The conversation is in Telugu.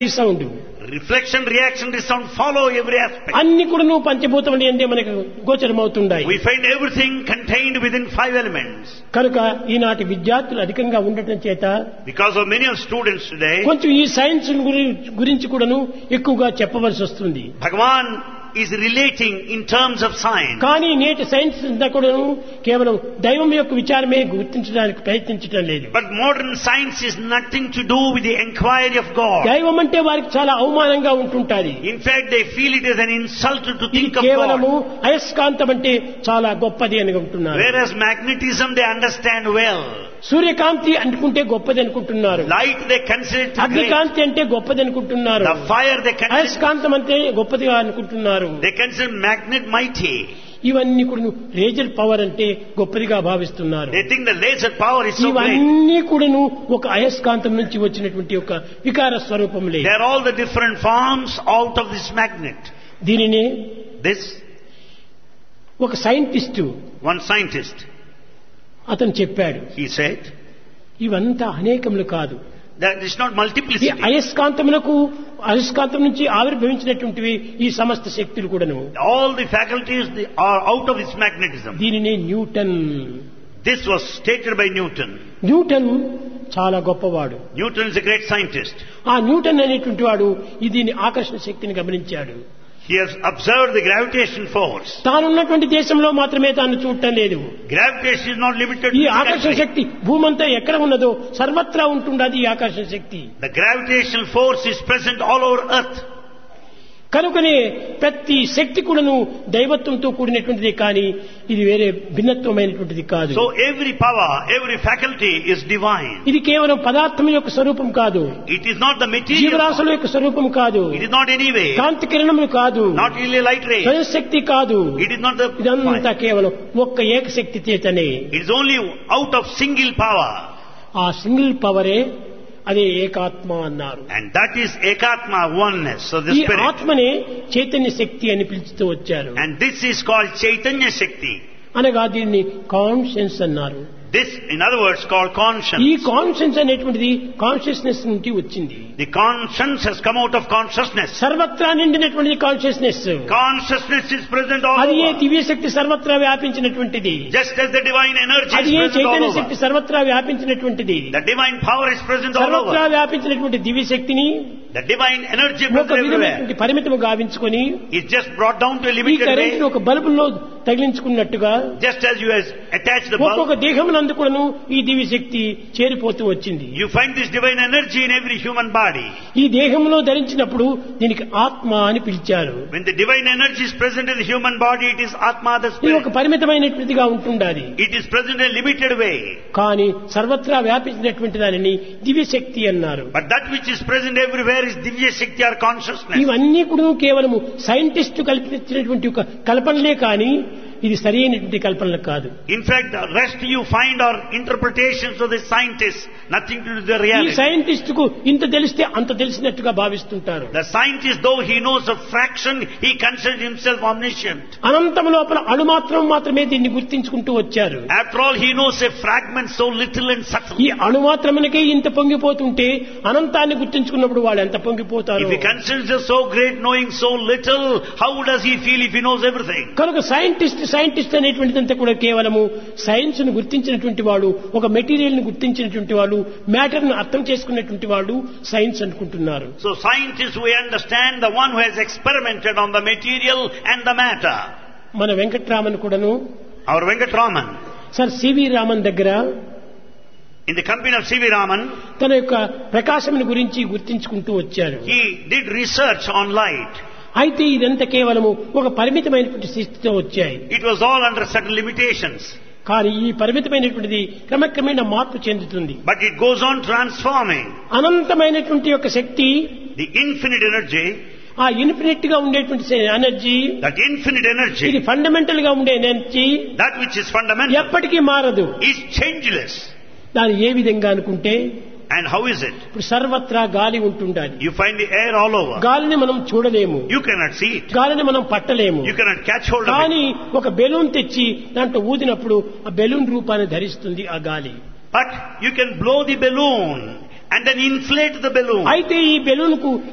ఈ sound Reflection, reaction, resound follow every aspect. అన్ని కూడా నువ్వు పంచభూతములు ఎందే మనకు గోచరమవుతుండాయి We find everything contained within five elements. కనుక ఈనాటి విద్యార్థులు అధికంగా ఉండటం చేత Because of many of students today, కొంచెం ఈ సైన్స్ గురించి కూడాను ఎక్కువగా చెప్పవలసి వస్తుంది Bhagavan is relating in terms of science. కానీ నేటి సైన్స్ అంతా కూడాను కేవలం దైవం యొక్క విచారమే గుర్తించడానికి ప్రయత్నించడం లేదు But modern science is nothing to do with the inquiry of God. దైవం అంటే వారికి చాలా అవమానంగా ఉంటుంటాది In fact, they feel it as an insult to ఇది think of కేవలము God. అయస్కాంతం అంటే చాలా గొప్పది అని అంటున్నారు Whereas magnetism they understand well. సూర్యకాంతి అనుకుంటే గొప్పది అనుకుంటున్నారు Light they consider it great. అగ్నికాంతి అంటే గొప్పది అనుకుంటున్నారు The fire they consider, అయస్కాంతం అంటే గొప్పదిగా అనుకుంటున్నారు they consider magnet mighty. ఇవన్నీ కూడా రేజర్ పవర్ అంటే గొప్పదిగా భావిస్తున్నారు They think the laser power is so great. ఇవన్నీ కూడాను ఒక అయస్కాంతం నుంచి వచ్చినటువంటి ఒక వికార స్వరూపములే They are all the different forms out of this magnet. దీనినే This, ఒక సైంటిస్టు one scientist, అతను చెప్పాడు he said, ఇవంతా అనేకములు కాదు that it's not ఈ multiplicity. అయస్కాంతములకు అయస్కాంతం నుంచి ఆవిర్భవించినటువంటివి ఈ సమస్త శక్తులు కూడాను All the faculties they are out of this magnetism. దీనినే Newton This was stated by Newton. Newton చాలా గొప్పవాడు Newton is a great scientist. ఆ న్యూటన్ అనేటువంటి వాడు ఈ దీని ఆకర్షణ శక్తిని గమనించాడు He has observed the gravitation force. తానున్నటువంటి దేశంలో మాత్రమే తాను చూడటం లేదు Gravitation is not limited to ఈ this ఆకర్షణ country. శక్తి భూమంతా ఎక్కడ ఉన్నదో సర్వత్రా ఉంటుండది ఈ ఆకర్షణ శక్తి The gravitational force is present all over earth. కనుకనే ప్రతి శక్తి కూడాను దైవత్వంతో కూడినటువంటిది కానీ ఇది వేరే భిన్నత్వమైనటువంటిది కాదు So every power, every faculty is divine. ఇది కేవలం పదార్థం యొక్క స్వరూపం కాదు It is not the material. జీవరాశుల యొక్క స్వరూపం కాదు It is not any way. కాంతి కిరణములు కాదు Not really light ray. స్వయశక్తి కాదు It is not the ఇదంతా కేవలం ఒక్క ఏకశక్తి చేతనే It is only out of single power. ఆ సింగిల్ పవరే అదే ఏకాత్మ అన్నారు And that is ekatma, oneness. So the ఈ spirit. ఆత్మనే చైతన్య శక్తి అని పిలుస్తూ వచ్చారు And this is called Chaitanya Shakti. అనగా దీన్ని కాన్షియన్స్ అన్నారు This, in other words, called ఈ conscience. కాన్షియన్స్ అనేటువంటిది కాన్షియస్నెస్ నుండి వచ్చింది The conscience has come out of consciousness. సర్వత్రా నిండినటువంటిది consciousness Consciousness is present all అది ఏ over. దివ్య శక్తి సర్వత్రా వ్యాపించినటువంటిది Just as the divine energy అది is A present all Chaitanya over. శక్తి సర్వత్రా వ్యాపించినటువంటిది The divine power is present all సర్వత్రా over. వ్యాపించినటువంటి దివ్య శక్తిని The divine energy ఒక present everywhere. విధమైనటువంటి పరిమితము గావించుకొని is just brought down to a ఈ limited కరెంట్ way. ఒక బల్బులో తగిలించుకున్నట్టుగా Just as you has attached the bulb, ఒక్కొక్క దేహమునందు కూడాను ఈ దివ్య శక్తి చేరిపోతూ వచ్చింది you find this divine energy in every human body. ఈ దేహంలో ధరించినప్పుడు దీనికి ఆత్మ అని పిలిచారు When the divine energy is present in the human body, it is Atma the ఇది ఒక spirit. పరిమితమైనటువంటిదిగా ఉంటుండాలి It is present in a limited way. కానీ సర్వత్రా వ్యాపించినటువంటి దానిని దివ్య శక్తి అన్నారు But that which is present everywhere is Divya Shakti or consciousness. ఇవన్నీ కూడా కేవలము సైంటిస్ట్ కల్పించినటువంటి ఒక కల్పనలే కానీ ఇది సరైనటువంటి కల్పనలు కాదు In fact, the rest you find are interpretations of the scientists, nothing to do with the ఈ reality. సైంటిస్ట్ కు ఇంత తెలిస్తే అంత తెలిసినట్టుగా భావిస్తుంటారు The scientist, though he knows a fraction, he considers himself omniscient. అనంతం లోపల అణు మాత్రం మాత్రమే దీన్ని గుర్తించుకుంటూ వచ్చారు After all, he knows a fragment so little and subtle. ఈ అణు మాత్రమునకే ఇంత పొంగిపోతుంటే అనంతాన్ని గుర్తించుకున్నప్పుడు వాళ్ళు ఎంత పొంగిపోతారు If he considers it so great, knowing so little, how does he feel if he knows everything? కనుక సైంటిస్ట్ సైంటిస్ట్ అనేటువంటిదంతా కూడా కేవలము సైన్స్ ను గుర్తించినటువంటి వాడు ఒక మెటీరియల్ ను గుర్తించినటువంటి వాడు మ్యాటర్ ను అర్థం చేసుకున్నటువంటి వాడు సైన్స్ అనుకుంటున్నారు So scientists, we understand the one who has experimented on the material and the matter. మన వెంకట్రామన్ కూడాను Our Venkatraman, sir CV Raman దగ్గర in the company of C.V. Raman, తన యొక్క ప్రకాశముని గురించి గుర్తించుకుంటూ వచ్చారు he did research on light. అయితే ఇదంతా కేవలము ఒక పరిమితమైనటువంటి స్థితితో వచ్చాయి It was all under certain limitations. కానీ ఈ పరిమితమైనటువంటిది క్రమక్రమేణ మార్పు చెందుతుంది But it goes on transforming. అనంతమైనటువంటి యొక్క శక్తి The infinite energy, ఆ ఇన్ఫినిట్ గా ఉండేటువంటి ఎనర్జీ that infinite ఇది energy, ఫండమెంటల్ గా ఉండే energy that which is fundamental, ఎప్పటికీ మారదు is changeless. దాని ఏ విధంగా అనుకుంటే And how is it? ఇప్పుడు సర్వత్రా గాలి ఉంటుండాలి You find the air all over. గాలిని మనం చూడలేము You cannot see it. గాలిని మనం పట్టలేము You cannot catch hold of it. కానీ ఒక బెలూన్ తెచ్చి దాంట్లో ఊదినప్పుడు ఆ బెలూన్ రూపాన్ని ధరిస్తుంది ఆ గాలి But you can blow the balloon and then inflate the balloon. అయితే ఈ బెలూన్ కు